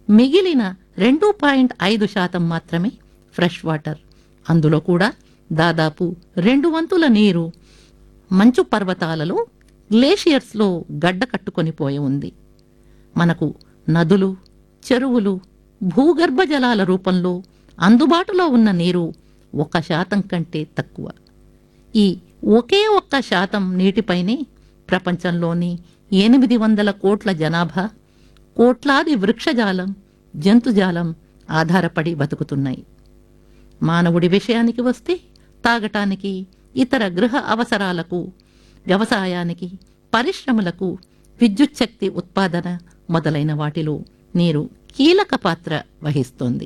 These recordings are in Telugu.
మిగిలిన రెండు పాయింట్ ఐదు శాతం మాత్రమే ఫ్రెష్ వాటర్ అందులో కూడా దాదాపు రెండు వంతుల నీరు మంచు పర్వతాలలో గ్లేషియర్స్లో గడ్డ కట్టుకొని పోయి ఉంది మనకు నదులు చెరువులు భూగర్భ జలాల రూపంలో అందుబాటులో ఉన్న నీరు ఒక శాతం కంటే తక్కువ ఈ ఒకే ఒక్క శాతం నీటిపైనే ప్రపంచంలోని ఎనిమిది వందల కోట్ల జనాభా కోట్లాది వృక్షజాలం జంతుజాలం ఆధారపడి బతుకుతున్నాయి మానవుడి విషయానికి వస్తే తాగటానికి ఇతర గృహ అవసరాలకు వ్యవసాయానికి పరిశ్రమలకు విద్యుత్ శక్తి ఉత్పాదన మొదలైన వాటిలో నీరు కీలక పాత్ర వహిస్తోంది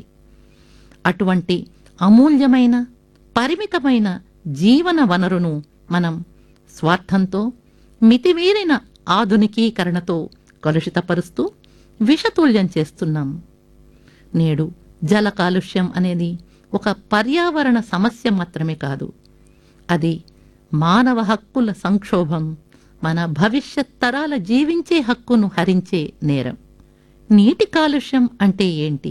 అటువంటి అమూల్యమైన పరిమితమైన జీవన వనరును మనం స్వార్థంతో మితిమీరిన ఆధునికీకరణతో కలుషితపరుస్తూ విషతుల్యం చేస్తున్నాం నేడు జల కాలుష్యం అనేది ఒక పర్యావరణ సమస్య మాత్రమే కాదు అది మానవ హక్కుల సంక్షోభం మన భవిష్యత్ తరాల జీవించే హక్కును హరించే నేరం నీటి కాలుష్యం అంటే ఏంటి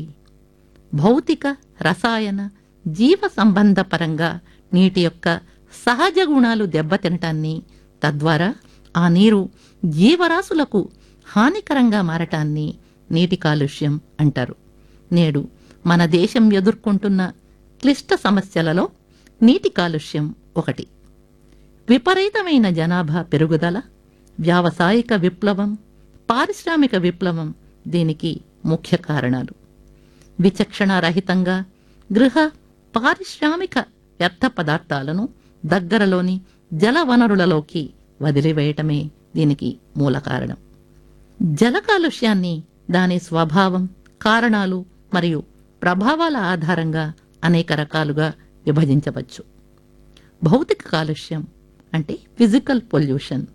భౌతిక రసాయన జీవ సంబంధ పరంగా నీటి యొక్క సహజ గుణాలు దెబ్బతినటాన్ని తద్వారా ఆ నీరు జీవరాశులకు హానికరంగా మారటాన్ని నీటి కాలుష్యం అంటారు నేడు మన దేశం ఎదుర్కొంటున్న క్లిష్ట సమస్యలలో నీటి కాలుష్యం ఒకటి విపరీతమైన జనాభా పెరుగుదల వ్యావసాయిక విప్లవం పారిశ్రామిక విప్లవం దీనికి ముఖ్య కారణాలు విచక్షణారహితంగా గృహ పారిశ్రామిక వ్యర్థ పదార్థాలను దగ్గరలోని జల వనరులలోకి వదిలివేయటమే దీనికి మూల కారణం జల కాలుష్యాన్ని దాని స్వభావం కారణాలు మరియు ప్రభావాల ఆధారంగా అనేక రకాలుగా విభజించవచ్చు భౌతిక కాలుష్యం అంటే ఫిజికల్ పొల్యూషన్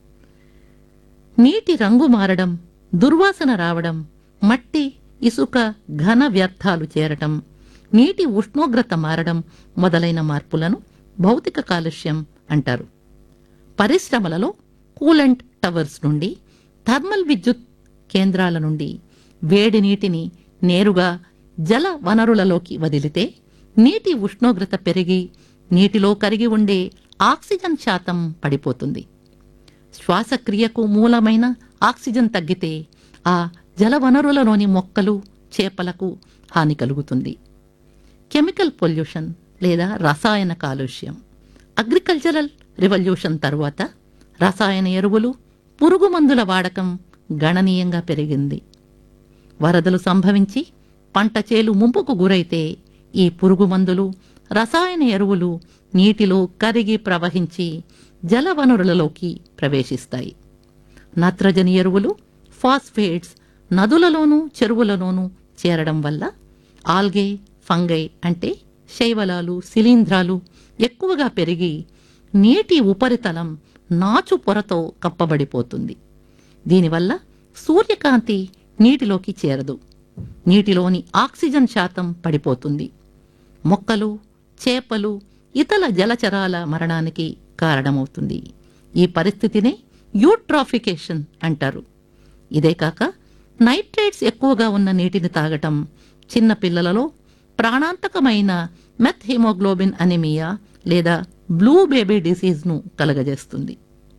నీటి రంగు మారడం దుర్వాసన రావడం మట్టి ఇసుక ఘన వ్యర్థాలు చేరటం నీటి ఉష్ణోగ్రత మారడం మొదలైన మార్పులను భౌతిక కాలుష్యం అంటారు పరిశ్రమలలో కూలంట్ టవర్స్ నుండి థర్మల్ విద్యుత్ కేంద్రాల నుండి వేడి నీటిని నేరుగా జల వనరులలోకి వదిలితే నీటి ఉష్ణోగ్రత పెరిగి నీటిలో కరిగి ఉండే ఆక్సిజన్ శాతం పడిపోతుంది శ్వాసక్రియకు మూలమైన ఆక్సిజన్ తగ్గితే ఆ జలవనరులలోని మొక్కలు చేపలకు హాని కలుగుతుంది కెమికల్ పొల్యూషన్ లేదా రసాయన కాలుష్యం అగ్రికల్చరల్ రివల్యూషన్ తరువాత రసాయన ఎరువులు పురుగు మందుల వాడకం గణనీయంగా పెరిగింది వరదలు సంభవించి పంట చేలు ముంపుకు గురైతే ఈ పురుగు మందులు రసాయన ఎరువులు నీటిలో కరిగి ప్రవహించి జలవనరులలోకి ప్రవేశిస్తాయి నత్రజని ఎరువులు ఫాస్ఫేట్స్ నదులలోనూ చెరువులలోనూ చేరడం వల్ల ఆల్గే ఫంగై అంటే శైవలాలు శిలీంధ్రాలు ఎక్కువగా పెరిగి నీటి ఉపరితలం నాచు పొరతో కప్పబడిపోతుంది దీనివల్ల సూర్యకాంతి నీటిలోకి చేరదు నీటిలోని ఆక్సిజన్ శాతం పడిపోతుంది మొక్కలు చేపలు ఇతర జలచరాల మరణానికి కారణమవుతుంది ఈ పరిస్థితినే యూట్రాఫికేషన్ అంటారు ఇదే కాక నైట్రేట్స్ ఎక్కువగా ఉన్న నీటిని తాగటం చిన్న పిల్లలలో ప్రాణాంతకమైన మెత్ హిమోగ్లోబిన్ అనిమియా లేదా బ్లూ బేబీ డిసీజ్ను కలగజేస్తుంది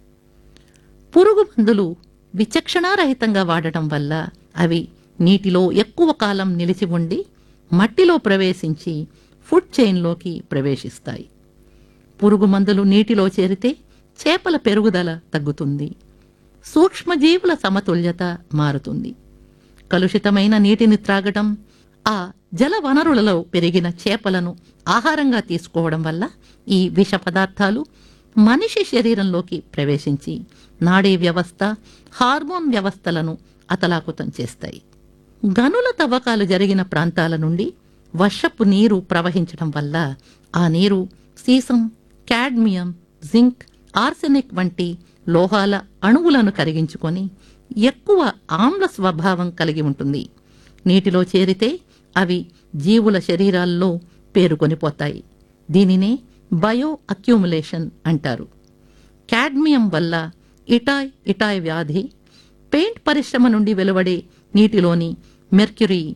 పురుగు మందులు విచక్షణారహితంగా వాడటం వల్ల అవి నీటిలో ఎక్కువ కాలం నిలిచి ఉండి మట్టిలో ప్రవేశించి ఫుడ్ చైన్లోకి ప్రవేశిస్తాయి పురుగు మందులు నీటిలో చేరితే చేపల పెరుగుదల తగ్గుతుంది సూక్ష్మజీవుల సమతుల్యత మారుతుంది కలుషితమైన నీటిని త్రాగటం ఆ జల వనరులలో పెరిగిన చేపలను ఆహారంగా తీసుకోవడం వల్ల ఈ విష పదార్థాలు మనిషి శరీరంలోకి ప్రవేశించి నాడీ వ్యవస్థ హార్మోన్ వ్యవస్థలను అతలాకుతం చేస్తాయి గనుల తవ్వకాలు జరిగిన ప్రాంతాల నుండి వర్షపు నీరు ప్రవహించడం వల్ల ఆ నీరు సీసం కాడ్మియం జింక్ ఆర్సెనిక్ వంటి లోహాల అణువులను కరిగించుకొని ఎక్కువ ఆమ్ల స్వభావం కలిగి ఉంటుంది నీటిలో చేరితే అవి జీవుల శరీరాల్లో పేరుకొనిపోతాయి దీనినే బయో అక్యూములేషన్ అంటారు కాడ్మియం వల్ల ఇటాయ్ ఇటాయ్ వ్యాధి పెయింట్ పరిశ్రమ నుండి వెలువడే నీటిలోని మెర్క్యూరీ